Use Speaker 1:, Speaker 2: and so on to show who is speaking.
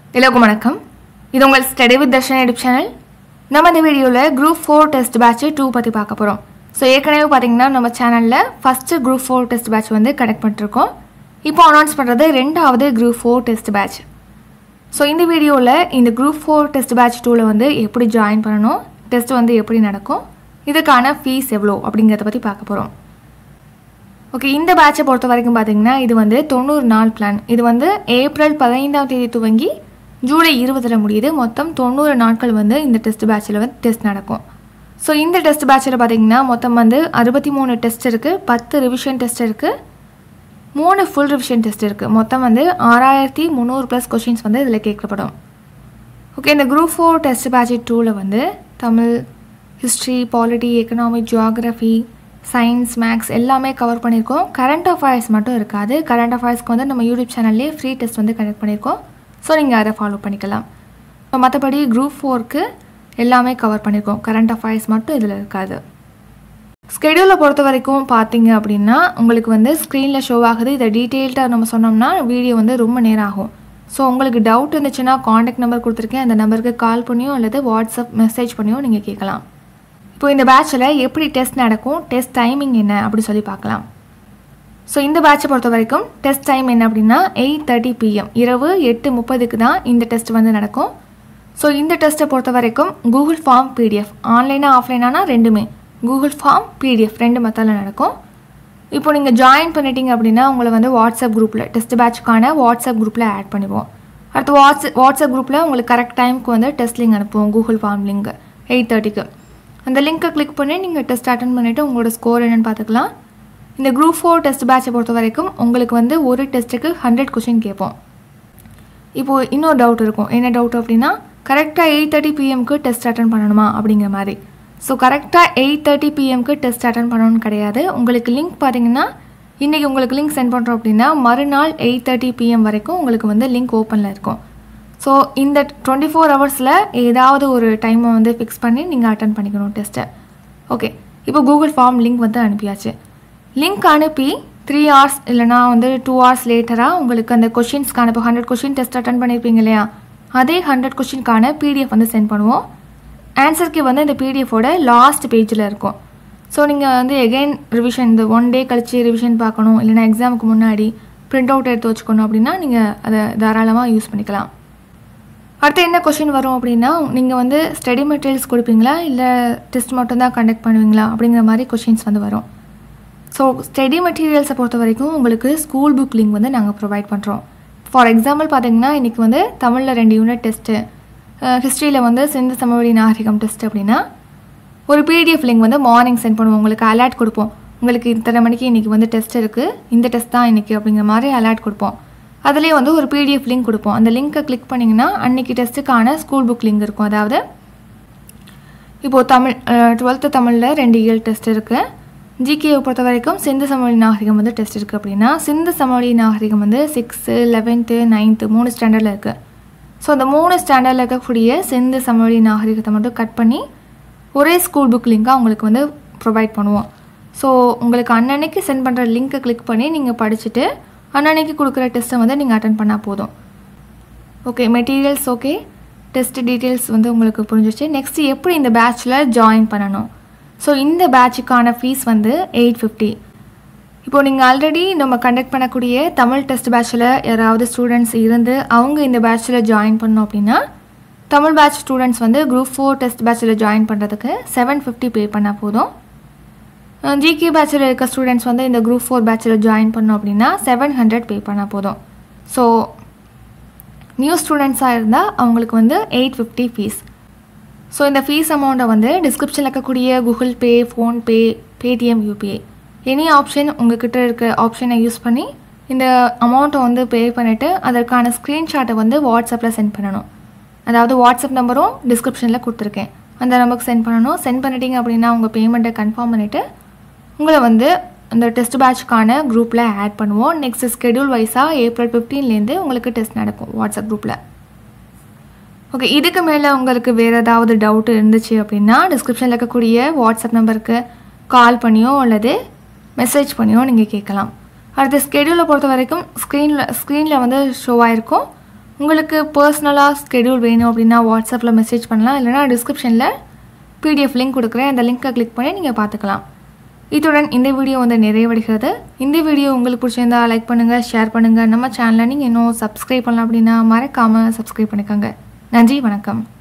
Speaker 1: எல்லோருக்கும் வணக்கம் இது உங்கள் study with Darshan YouTube channel நம்ம இந்த வீடியோவில் group four test batch two பற்றி பார்க்க போகிறோம் ஸோ ஏற்கனவே பார்த்தீங்கன்னா நம்ம சேனலில் first group four test batch வந்து கனெக்ட் பண்ணிட்டுருக்கோம் இப்போ அனௌன்ஸ் பண்ணுறது ரெண்டாவது group four test batch so இந்த வீடியோவில் இந்த குரூப் ஃபோர் டெஸ்ட் பேட்ச் டூவில் வந்து எப்படி ஜாயின் பண்ணணும் டெஸ்ட் வந்து எப்படி நடக்கும் இதுக்கான ஃபீஸ் எவ்வளோ அப்படிங்கிறத பற்றி பார்க்க போகிறோம் ஓகே இந்த பேட்சை பொறுத்த வரைக்கும் பார்த்தீங்கன்னா இது வந்து தொண்ணூறு நாள் பிளான் இது வந்து ஏப்ரல் பதினைந்தாம் தேதி துவங்கி ஜூலை இருபதில் முடியுது மொத்தம் தொண்ணூறு நாட்கள் வந்து இந்த டெஸ்ட் பேட்சில் வந்து டெஸ்ட் நடக்கும் ஸோ இந்த டெஸ்ட் பேட்சில் பார்த்தீங்கன்னா மொத்தம் வந்து அறுபத்தி மூணு டெஸ்ட் இருக்குது பத்து ரிவிஷன் டெஸ்ட் இருக்குது மூணு ஃபுல் ரிவிஷன் டெஸ்ட் இருக்குது மொத்தம் வந்து ஆறாயிரத்தி முந்நூறு ப்ளஸ் கொஷின்ஸ் வந்து இதில் கேட்கப்படும் ஓகே இந்த குரூப் ஃபோர் டெஸ்ட் பேட்ச் டூவில் வந்து Tamil history polity economic geography science maths எல்லாமே கவர் பண்ணியிருக்கோம் கரண்ட் அஃபேர்ஸ் மட்டும் இருக்காது கரண்ட் அஃபேர்ஸ்க்கு வந்து நம்ம யூடியூப் சேனல்லே ஃப்ரீ டெஸ்ட் வந்து கனெக்ட் பண்ணியிருக்கோம் ஸோ நீங்கள் அதை ஃபாலோ பண்ணிக்கலாம் இப்போ மற்றபடி குரூப் ஃபோருக்கு எல்லாமே கவர் பண்ணியிருக்கோம் கரண்ட் அஃபேர்ஸ் மட்டும் இதில் இருக்காது ஸ்கெடியூலை பொறுத்த வரைக்கும் பார்த்தீங்க அப்படின்னா உங்களுக்கு வந்து ஸ்க்ரீனில் ஷோ ஆகுது இதை டீட்டெயில்டாக நம்ம சொன்னோம்னா வீடியோ வந்து ரொம்ப நேரம் ஆகும் ஸோ உங்களுக்கு டவுட் இருந்துச்சுன்னா காண்டாக்ட் நம்பர் கொடுத்துருக்கேன் அந்த நம்பருக்கு கால் பண்ணியோ அல்லது வாட்ஸ்அப் மெசேஜ் பண்ணியோ நீங்கள் கேட்கலாம் இப்போ இந்த பேட்சில் எப்படி டெஸ்ட் நடக்கும் டெஸ்ட் டைமிங் என்ன அப்படி சொல்லி பார்க்கலாம் ஸோ இந்த பேட்சை பொறுத்த வரைக்கும் டெஸ்ட் டைம் என்ன அப்படின்னா எயிட் தேர்ட்டி பிஎம் இரவு எட்டு முப்பதுக்கு தான் இந்த டெஸ்ட் வந்து நடக்கும் ஸோ இந்த டெஸ்ட்டை பொறுத்த வரைக்கும் கூகுள் ஃபார்ம் பிடிஎஃப் ஆன்லைனாக ஆஃப்லைனானா ரெண்டுமே கூகுள் ஃபார்ம் பிடிஎஃப் ரெண்டு மெத்தடில் நடக்கும் இப்போ நீங்கள் ஜாயின் பண்ணிட்டீங்க அப்படின்னா உங்களை வந்து வாட்ஸ்அப் குரூப்பில் டெஸ்ட் பேட்ச்க்கான வாட்ஸ்அப் குரூப்பில் ஆட் பண்ணிடுவோம் அடுத்து வாட்ஸ்அப் வாட்ஸ்அப் குரூப்பில் உங்களுக்கு கரெக்ட் டைமுக்கு வந்து டெஸ்ட் லிங்க் அனுப்புவோம் கூகுள் ஃபார்ம் லிங்க் எயிட் தேர்ட்டிக்கு அந்த லிங்க்கை கிளிக் பண்ணி நீங்கள் டெஸ்ட் அட்டன் பண்ணிவிட்டு உங்களோட ஸ்கோர் என்னென்னு பார்த்துக்கலாம் இந்த குரூப் ஃபோர் டெஸ்ட் பேட்சை பொறுத்த வரைக்கும் உங்களுக்கு வந்து ஒரு டெஸ்ட்டுக்கு ஹண்ட்ரட் கொஷின் கேட்போம் இப்போது இன்னொரு டவுட் இருக்கும் என்ன டவுட் அப்படின்னா கரெக்டாக எயிட் தேர்ட்டி பிஎம்க்கு டெஸ்ட் அட்டன் பண்ணணுமா அப்படிங்கிற மாதிரி ஸோ கரெக்டாக எயிட் தேர்ட்டி பிஎம்க்கு டெஸ்ட் அட்டன் பண்ணணும்னு கிடையாது உங்களுக்கு லிங்க் பார்த்தீங்கன்னா இன்றைக்கி உங்களுக்கு லிங்க் சென்ட் பண்ணுறோம் அப்படின்னா மறுநாள் எயிட் தேர்ட்டி பிஎம் வரைக்கும் உங்களுக்கு வந்து லிங்க் ஓப்பனில் இருக்கும் ஸோ இந்த டுவெண்ட்டி ஃபோர் ஹவர்ஸில் ஏதாவது ஒரு டைமை வந்து ஃபிக்ஸ் பண்ணி நீங்கள் அட்டன் பண்ணிக்கணும் டெஸ்ட்டை ஓகே இப்போ கூகுள் ஃபார்ம் லிங்க் வந்து அனுப்பியாச்சு லிங்க் அனுப்பி த்ரீ ஹவர்ஸ் இல்லைனா வந்து டூ ஹவர்ஸ் லேட்டராக உங்களுக்கு அந்த கொஷின்ஸ்க்கான இப்போ ஹண்ட்ரட் கொஷின் டெஸ்ட் அட்டன் பண்ணியிருப்பீங்க இல்லையா அதே ஹண்ட்ரட் கொஷின்கான பிடிஎஃப் வந்து சென்ட் பண்ணுவோம் ஆன்சருக்கு வந்து இந்த பிடிஎஃபோட லாஸ்ட் பேஜில் இருக்கும் ஸோ நீங்கள் வந்து எகெயின் ரிவிஷன் இந்த ஒன் டே கழிச்சு ரிவிஷன் பார்க்கணும் இல்லைனா எக்ஸாமுக்கு முன்னாடி பிரிண்ட் அவுட் எடுத்து வச்சுக்கணும் அப்படின்னா நீங்கள் அதை தாராளமாக யூஸ் பண்ணிக்கலாம் அடுத்து என்ன கொஷின் வரும் அப்படின்னா நீங்கள் வந்து ஸ்டடி மெட்டீரியல்ஸ் கொடுப்பீங்களா இல்லை டெஸ்ட் மட்டும்தான் கண்டக்ட் பண்ணுவீங்களா அப்படிங்கிற மாதிரி கொஷின்ஸ் வந்து வரும் ஸோ ஸ்டடி மெட்டீரியல்ஸை பொறுத்த வரைக்கும் உங்களுக்கு ஸ்கூல் புக் லிங்க் வந்து நாங்கள் ப்ரொவைட் பண்ணுறோம் ஃபார் எக்ஸாம்பிள் பார்த்தீங்கன்னா இன்றைக்கி வந்து தமிழில் ரெண்டு யூனிட் டெஸ்ட்டு ஹிஸ்ட்ரியில் வந்து சிந்து சமவெளி நாகரிகம் டெஸ்ட் அப்படின்னா ஒரு பிடிஎஃப் லிங்க் வந்து மார்னிங் சென்ட் பண்ணுவோம் உங்களுக்கு அலர்ட் கொடுப்போம் உங்களுக்கு இத்தனை மணிக்கு இன்றைக்கி வந்து டெஸ்ட் இருக்குது இந்த டெஸ்ட் தான் இன்றைக்கி அப்படிங்கிற மாதிரி அலர்ட் கொடுப்போம் அதுலேயே வந்து ஒரு பிடிஎஃப் லிங்க் கொடுப்போம் அந்த லிங்க்கை கிளிக் பண்ணிங்கன்னா அன்றைக்கி டெஸ்ட்டுக்கான ஸ்கூல் புக் லிங்க் இருக்கும் அதாவது இப்போது தமிழ் டுவெல்த்து தமிழில் ரெண்டு இயல் டெஸ்ட் இருக்குது ஜிகேவை பொறுத்த வரைக்கும் சிந்து சமவெளி நாகரிகம் வந்து டெஸ்ட் இருக்குது அப்படின்னா சிந்து சமவெளி நாகரிகம் வந்து சிக்ஸ்த்து லெவன்த்து நைன்த்து மூணு ஸ்டாண்டர்டில் இருக்குது ஸோ அந்த மூணு ஸ்டாண்டர்டில் இருக்கக்கூடிய சிந்து சமவெளி நாகரிகத்தை மட்டும் கட் பண்ணி ஒரே ஸ்கூல் புக் லிங்காக உங்களுக்கு வந்து ப்ரொவைட் பண்ணுவோம் ஸோ உங்களுக்கு அன்னன்னைக்கு சென்ட் பண்ணுற லிங்க்கை கிளிக் பண்ணி நீங்கள் படிச்சுட்டு அன்னன்னைக்கு கொடுக்குற டெஸ்ட்டை வந்து நீங்கள் அட்டன் பண்ணால் போதும் okay materials okay test details வந்து உங்களுக்கு புரிஞ்சிச்சு நெக்ஸ்ட்டு எப்படி இந்த பேட்சில் ஜாயின் பண்ணணும் ஸோ இந்த பேட்சுக்கான ஃபீஸ் வந்து எயிட் ஃபிஃப்டி இப்போது நீங்கள் ஆல்ரெடி நம்ம கண்டக்ட் பண்ணக்கூடிய தமிழ் டெஸ்ட் பேட்சில் யாராவது ஸ்டூடெண்ட்ஸ் இருந்து அவங்க இந்த பேட்சில் ஜாயின் பண்ணோம் அப்படின்னா தமிழ் பேட்ச் ஸ்டூடெண்ட்ஸ் வந்து குரூப் ஃபோர் டெஸ்ட் பேட்சில் ஜாயின் பண்ணுறதுக்கு செவன் ஃபிஃப்டி பே பண்ணால் போதும் ஜிகே பேட்சில் இருக்க ஸ்டூடெண்ட்ஸ் வந்து இந்த குரூப் ஃபோர் பேட்சில் ஜாயின் பண்ணோம் அப்படின்னா செவன் ஹண்ட்ரட் பே பண்ணால் போதும் ஸோ நியூ ஸ்டூடெண்ட்ஸாக இருந்தால் அவங்களுக்கு வந்து எயிட் ஃபிஃப்டி ஃபீஸ் ஸோ இந்த ஃபீஸ் அமௌண்ட்டை வந்து டிஸ்கிரிப்ஷனில் இருக்கக்கூடிய Google Pay PhonePe Paytm UPI any option உங்ககிட்ட இருக்க ஆப்ஷனை யூஸ் பண்ணி இந்த அமௌண்ட்டை வந்து பே பண்ணிவிட்டு அதற்கான ஸ்க்ரீன்ஷாட்டை வந்து வாட்ஸ்அப்பில் சென்ட் பண்ணணும் அதாவது வாட்ஸ்அப் நம்பரும் டிஸ்கிரிப்ஷனில் கொடுத்துருக்கேன் அந்த நம்பருக்கு சென்ட் பண்ணணும் சென்ட் பண்ணிட்டீங்க அப்படின்னா உங்கள் பேமெண்ட்டை கன்ஃபார்ம் பண்ணிவிட்டு உங்களை வந்து அந்த டெஸ்ட் பேட்ச்க்கான குரூப்பில் ஆட் பண்ணுவோம் நெக்ஸ்ட் ஸ்கெடியூல் வைஸாக ஏப்ரல் ஃபிஃப்டீன்லேருந்து உங்களுக்கு டெஸ்ட் நடக்கும் வாட்ஸ்அப் குரூப்பில் ஓகே இதுக்கு மேலே உங்களுக்கு வேறு ஏதாவது டவுட் இருந்துச்சு அப்படின்னா டிஸ்கிரிப்ஷனில் இருக்கக்கூடிய வாட்ஸ்அப் நம்பருக்கு கால் பண்ணியோ அல்லது மெசேஜ் பண்ணியோ நீங்கள் கேட்கலாம் அடுத்த ஸ்கெடியூலை பொறுத்த வரைக்கும் ஸ்க்ரீனில் ஸ்க்ரீனில் வந்து ஷோ ஆகிருக்கும் உங்களுக்கு பர்சனலாக ஸ்கெடியூல் வேணும் அப்படின்னா வாட்ஸ்அப்பில் மெசேஜ் பண்ணலாம் இல்லைனா டிஸ்கிரிப்ஷனில் பிடிஎஃப் லிங்க் கொடுக்குறேன் அந்த லிங்க்கை கிளிக் பண்ணி நீங்கள் பார்த்துக்கலாம் இத்துடன் இந்த வீடியோ வந்து நிறைவடைகிறது இந்த வீடியோ உங்களுக்கு பிடிச்சிருந்தா லைக் பண்ணுங்கள் ஷேர் பண்ணுங்கள் நம்ம சேனலை நீங்கள் இன்னும் சப்ஸ்கிரைப் பண்ணலாம் அப்படின்னா மறக்காமல் சப்ஸ்கிரைப் பண்ணிக்கோங்க நன்றி வணக்கம்